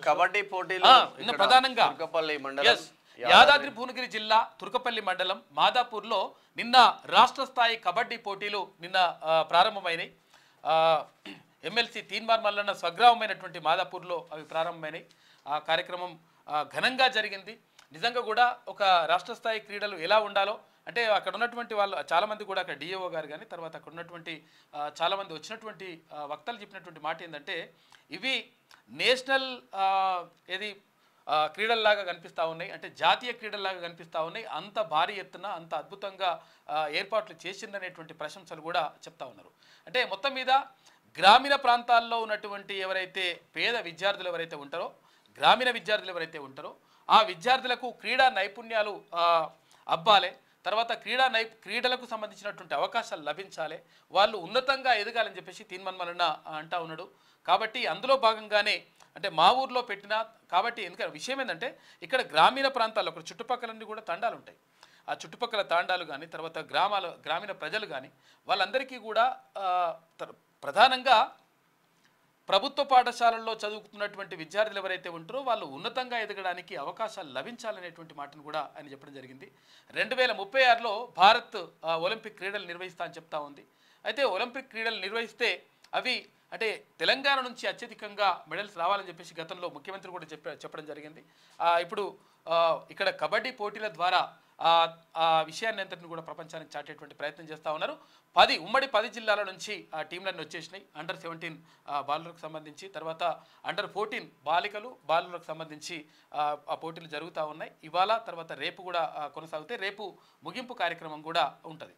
కబడ్డీ పోటీలు ఆ, ఇంకా ఇక్కడ ప్రధానంగా తుర్కపల్లి మండలం Yes. యాదాద్రి భువనగిరి జిల్లా తుర్కపల్లి మండలం మాదాపూర్లో నిన్న రాష్ట్ర స్థాయి కబడ్డీ పోటీలు నిన్న ఆ, ప్రారంభమైనాయి ఆ, ఎమ్మెల్సీ తీన్మార్ మల్లన్న స్వగ్రామమైనటువంటి మాదాపూర్లో అవి ప్రారంభమైనాయి ఆ కార్యక్రమం ఆ, ఘనంగా జరిగింది నిజంగా కూడా ఒక రాష్ట్ర స్థాయి క్రీడలు ఎలా ఉండాలో అంటే అక్కడ ఉన్నటువంటి వాళ్ళు చాలా మంది కూడా అక్కడ డిఏఓ గారు కానీ తర్వాత అక్కడ ఉన్నటువంటి ఆ, చాలా మంది వచ్చినటువంటి ఆ, వక్తలు చెప్పినటువంటి మాట ఏంటంటే ఇవి నేషనల్ ఆ, ఏది ఆ, క్రీడల్లాగా కనిపిస్తూ ఉన్నాయి అంటే జాతీయ క్రీడల్లాగా కనిపిస్తూ ఉన్నాయి అంత భారీ ఎత్తున అంత అద్భుతంగా ఆ, ఏర్పాట్లు చేసిందనేటువంటి ప్రశంసలు కూడా చెప్తా ఉన్నారు అంటే మొత్తం మీద గ్రామీణ ప్రాంతాల్లో ఉన్నటువంటి ఎవరైతే పేద విద్యార్థులు ఎవరైతే ఉంటారో గ్రామీణ విద్యార్థులు ఎవరైతే ఉంటారో ఆ విద్యార్థులకు క్రీడా నైపుణ్యాలు ఆ, అబ్బాలే తర్వాత క్రీడా నై క్రీడలకు సంబంధించినటువంటి అవకాశాలు లభించాలి వాళ్ళు ఉన్నతంగా ఎదగాలని చెప్పేసి తీన్మన్మలన్న అంటా ఉన్నాడు కాబట్టి అందులో భాగంగానే అంటే మా ఊర్లో పెట్టిన కాబట్టి ఎందుకంటే విషయం ఏంటంటే ఇక్కడ గ్రామీణ ప్రాంతాల్లో ఇక్కడ చుట్టుపక్కలన్నీ కూడా తండాలు ఉంటాయి ఆ చుట్టుపక్కల తాండాలు కానీ తర్వాత గ్రామాల గ్రామీణ ప్రజలు కానీ వాళ్ళందరికీ కూడా ఆ, తర్- ప్రధానంగా ప్రభుత్వ పాఠశాలల్లో చదువుతున్నటువంటి విద్యార్థులు ఎవరైతే ఉంటారో వాళ్ళు ఉన్నతంగా ఎదగడానికి అవకాశాలు లభించాలనేటువంటి మాటను కూడా ఆయన చెప్పడం జరిగింది రెండు వేల ముప్పై ఆరులో భారత్ ఆ, ఒలింపిక్ క్రీడలు నిర్వహిస్తా అని చెప్తా ఉంది అయితే ఒలింపిక్ క్రీడలు నిర్వహిస్తే అవి అంటే తెలంగాణ నుంచి అత్యధికంగా మెడల్స్ రావాలని చెప్పేసి గతంలో ముఖ్యమంత్రి కూడా చెప్ప చెప్పడం జరిగింది ఆ, ఇప్పుడు ఆ, ఇక్కడ కబడ్డీ పోటీల ద్వారా ఆ ఆ విషయాన్ని అంతటిని కూడా ప్రపంచానికి చాటేటువంటి ప్రయత్నం చేస్తూ ఉన్నారు పది ఉమ్మడి పది జిల్లాల నుంచి ఆ టీంలన్నీ వచ్చేసినాయి అండర్ సెవెంటీన్ బాలులకు సంబంధించి తర్వాత అండర్ ఫోర్టీన్ బాలికలు బాలులకు సంబంధించి ఆ, ఆ పోటీలు జరుగుతూ ఉన్నాయి ఇవాళ తర్వాత రేపు కూడా ఆ, కొనసాగుతాయి రేపు ముగింపు కార్యక్రమం కూడా ఉంటుంది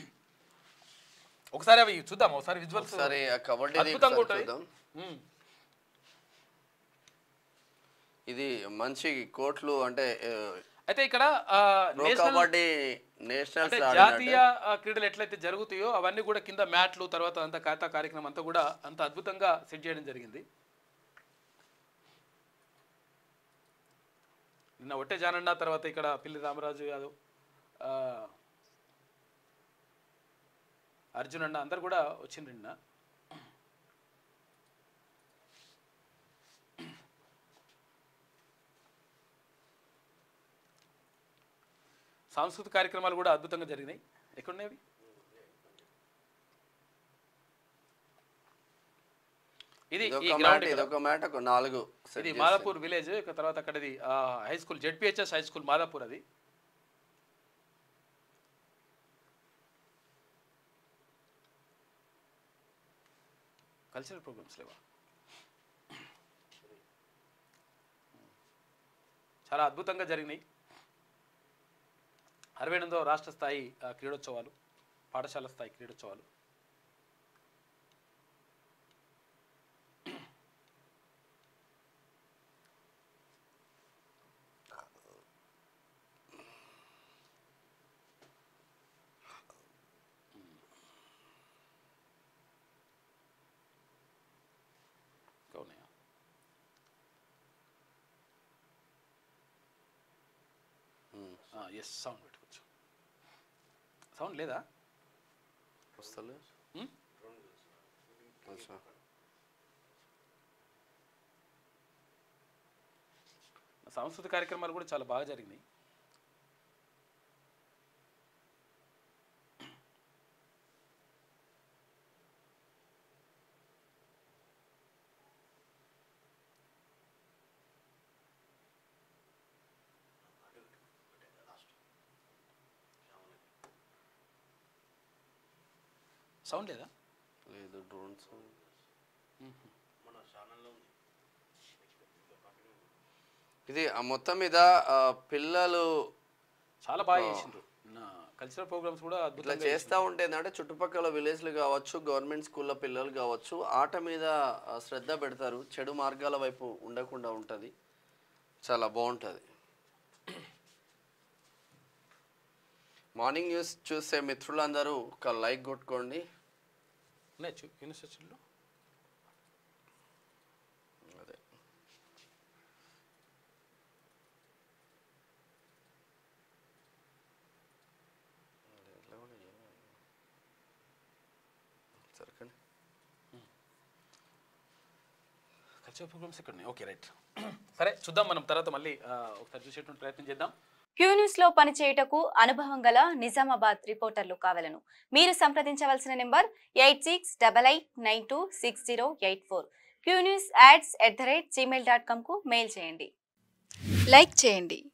ఒకసారి అవి చూద్దాం ఒకసారి విజువల్స్ ఒకసారి ఆ కబడ్డీ అద్భుతంగా ఉంటుంది చూద్దాం ఉమ్. ఇది మంచి కోట్లు అంటే ఆ, అయితే ఇక్కడ ఆ, ప్రో నేషనల్ కబడ్డీ నేషనల్స్ అంటే జాతీయ ఆ, క్రీడలు ఎట్లయితే జరుగుతాయో అవన్నీ కూడా కింద మ్యాట్లు తర్వాత అంత ఖాతా కార్యక్రమం అంతా కూడా అంత అద్భుతంగా సెట్ చేయడం జరిగింది నిన్న ఒట్టే జానన్న తర్వాత ఇక్కడ పిల్లి రామరాజు యాదవ్ ఆ, అర్జున్ అన్న అందరు కూడా వచ్చిండ్రు నిన్న సాంస్కృతిక కార్యక్రమాలు కూడా అద్భుతంగా జరిగినాయి ఎక్కడున్నాయి అవి ఇది ఈ ఇదొక గ్రౌండ్ మ్యాట్ ఇక్కడ. ఇదొక మ్యాట్ ఒక నాలుగు set ఇది చేస్తే. మాదాపూర్ విలేజ్ ఇక తర్వాత అక్కడది high school ZPHS high school Madapur అది కల్చరల్ ప్రోగ్రామ్స్ లేవా చాలా అద్భుతంగా జరిగినాయి అరవై ఎనిమిదవ రాష్ట్ర స్థాయి ఆ, క్రీడోత్సవాలు పాఠశాల స్థాయి క్రీడోత్సవాలు ఉన్నాయా ఎస్ సౌండ్ పెట్టుకోవచ్చు సౌండ్ లేదా వస్తలే ఉమ్? అచ్చా. సాంస్కృతిక కార్యక్రమాలు కూడా చాలా బాగా జరిగినాయి సౌండ్ లేదా లేదు డ్రోన్స్ ఇది ఆ మొత్తం మీద ఆ, పిల్లలు చాలా బాగా చేసిండ్రు నా కల్చరల్ ప్రోగ్రామ్స్ కూడా ఇట్లా అద్భుతంగా చేస్తూ ఉంటే ఏంటంటే చుట్టుపక్కల విలేజ్లు కావచ్చు గవర్నమెంట్ స్కూల్లో పిల్లలు కావచ్చు ఆట మీద ఆ, శ్రద్ధ పెడతారు చెడు మార్గాల వైపు ఉండకుండా ఉంటుంది చాలా బాగుంటుంది మార్నింగ్ న్యూస్ చూసే మిత్రులందరూ ఒక లైక్ కొట్టుకోండి ఉన్నాయి చూ యూనివర్సిటీలో అదే సరికండి కల్చర్ ప్రోగ్రామ్స్ ఇక్కడ ఓకే రైట్ సరే చూద్దాం మనం తర్వాత మళ్ళీ ఆ, ఒకసారి చూసేటువంటి ప్రయత్నం చేద్దాం క్యూ న్యూస్ లో పనిచేయుటకు అనుభవం గల నిజామాబాద్ రిపోర్టర్లు కావలను మీరు సంప్రదించవలసిన number eight six double eight nine two six zero eight four Q news ads at the rate Gmail dot కామ్కు మెయిల్ చేయండి లైక్ చేయండి